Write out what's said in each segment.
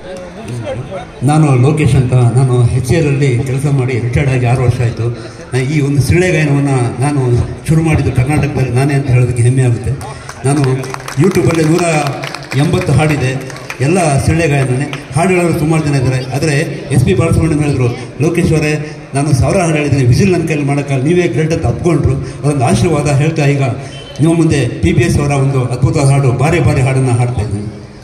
ನಾನು ಲೋಕೇಶ್ ಅಂತ ನಾನು ಎಚ್ ಎರಲ್ಲಿ ಕೆಲಸ ಮಾಡಿ ರಿಟೈರ್ಡ್ ಆಗಿ ಆರು ವರ್ಷ ಆಯಿತು ಈ ಒಂದು ಸಿಳ್ಳೆ ಗಾಯನವನ್ನು ನಾನು ಶುರು ಮಾಡಿದ್ದು ಕರ್ನಾಟಕದಲ್ಲಿ ನಾನೇ ಅಂತ ಹೇಳೋದಕ್ಕೆ ಹೆಮ್ಮೆ ಆಗುತ್ತೆ ನಾನು ಯೂಟ್ಯೂಬಲ್ಲಿ ನೂರ ಎಂಬತ್ತು ಹಾಡಿದೆ ಎಲ್ಲ ಸಿಳ್ಳೆ ಗಾಯನನೇ ಹಾಡು ಹೇಳೋರು ಸುಮಾರು ಜನ ಇದ್ದಾರೆ ಆದರೆ ಎಸ್ ಪಿ ಬಾಲಸುಬ್ರಹ್ಮಣ್ಯಂ ಹೇಳಿದ್ರು ಲೋಕೇಶ್ ಅವರೇ ನಾನು ಸಾವಿರ ಹಾಡು ಹೇಳಿದ್ದೀನಿ ವಿಸಿಲ್ ನನ್ನ ಕೈಲಿ ಮಾಡೋಕ್ಕಲ್ಲ ನೀವೇ ಗ್ರೇಟ್ ಅಂತ ಅಪ್ಕೊಂಡ್ರು ಅದೊಂದು ಆಶೀರ್ವಾದ ಹೇಳ್ತಾ ಈಗ ನಿಮ್ಮ ಮುಂದೆ ಪಿ ಬಿ ಎಸ್ ಅವರ ಒಂದು ಅದ್ಭುತವಾದ ಹಾಡು ಬಾರಿ ಬಾರಿ ಹಾಡನ್ನು ಹಾಡ್ತಾ ಇದ್ದೀನಿ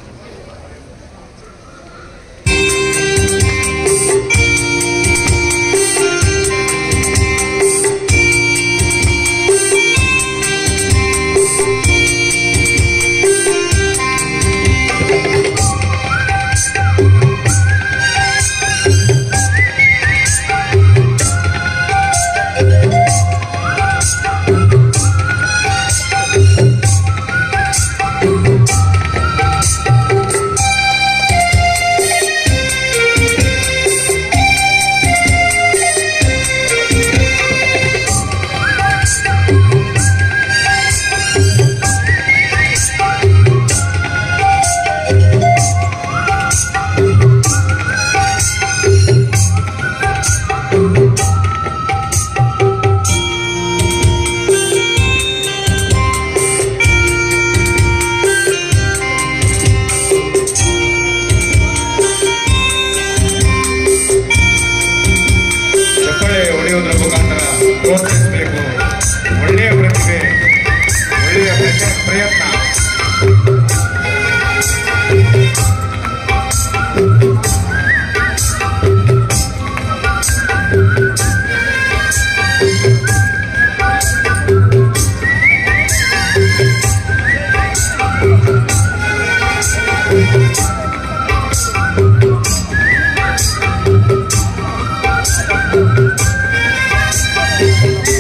ಚಪ್ಪಳೆ ಹೊಡೆಯುವುದರ ಮುಖಾಂತರ ಪ್ರೋತ್ಸಾಹಿಸಬೇಕು ಒಳ್ಳೆಯ ಪ್ರತಿಭೆ ಒಳ್ಳೆಯ ಪ್ರಯತ್ನ- ಪ್ರಯತ್ನ Thank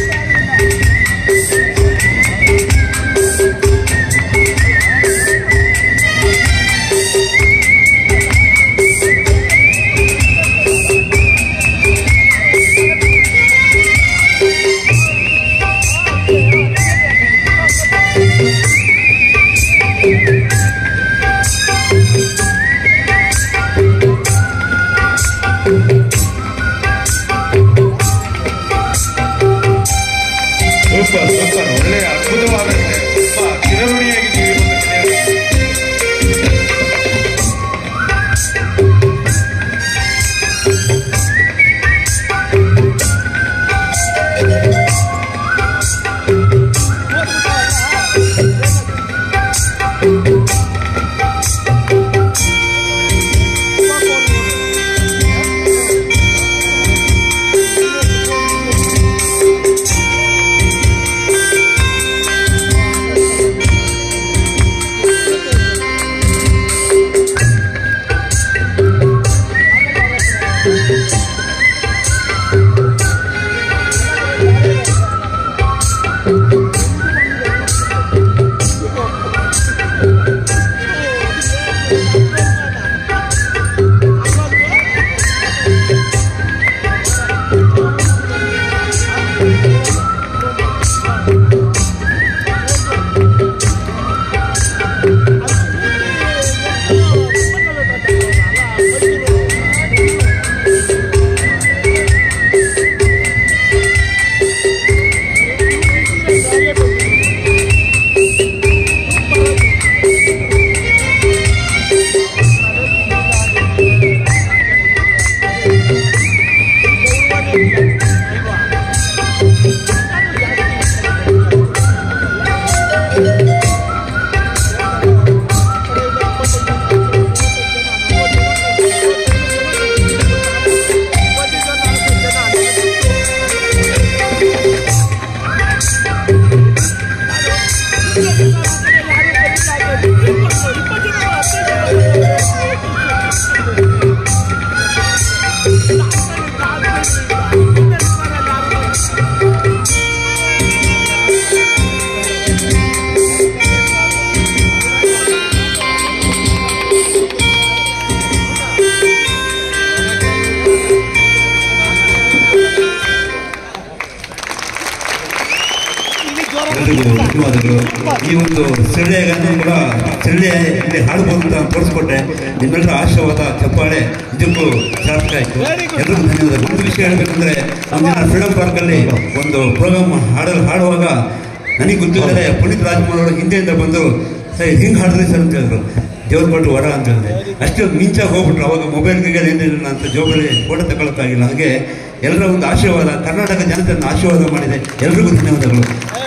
ಧನ್ಯವಾದಗಳು ಈ ಒಂದು ಸಿಳ್ಳೆಯನ್ನು ಕೂಡ ಸಿಳ್ಳೆಯಲ್ಲಿ ಹಾಡ್ಬೋದು ಅಂತ ತೋರಿಸ್ಕೊಟ್ಟೆ ನಿಮ್ಮೆಲ್ಲರ ಆಶೀರ್ವಾದ ಚಪ್ಪಾಳೆ ಇದಕ್ಕೂ ಸಾರ್ಥಕ ಆಯಿತು ಎಲ್ರಿಗೂ ಧನ್ಯವಾದ ಒಂದು ವಿಷಯ ಹೇಳಬೇಕಂದ್ರೆ ಒಂದಿನ ಫ್ರೀಡಮ್ ಪಾರ್ಕಲ್ಲಿ ಒಂದು ಪ್ರೋಗ್ರಾಮ್ ಹಾಡಲು ಹಾಡುವಾಗ ನನಗೆ ಗೊತ್ತಿಲ್ಲದೆ ಪುನೀತ್ ರಾಜ್ಕುಮಾರ್ ಅವರು ಹಿಂದೆಯಿಂದ ಬಂದು ಸರ್ ಹಿಂಗೆ ಹಾಡಿದ್ರಿ ಸರ್ ಅಂತ ಹೇಳಿದ್ರು ದೇವ್ರ ಕೊಟ್ಟು ವರ ಅಂತ ಹೇಳಿದೆ ಅಷ್ಟು ಮಿಂಚಾಗಿ ಹೋಗ್ಬಿಟ್ರು ಅವಾಗ ಮೊಬೈಲ್ ಗಿಗಲ್ ಏನಿರಲಿಲ್ಲ ಅಂತ ಜೋಬಲ್ಲಿ ಫೋಟೋ ತಗೊಳಕ್ಕಾಗಿಲ್ಲ ಹಾಗೆ ಎಲ್ಲರ ಒಂದು ಆಶೀರ್ವಾದ ಕರ್ನಾಟಕ ಜನತೆಯನ್ನು ಆಶೀರ್ವಾದ ಮಾಡಿದೆ ಎಲ್ರಿಗೂ ಧನ್ಯವಾದಗಳು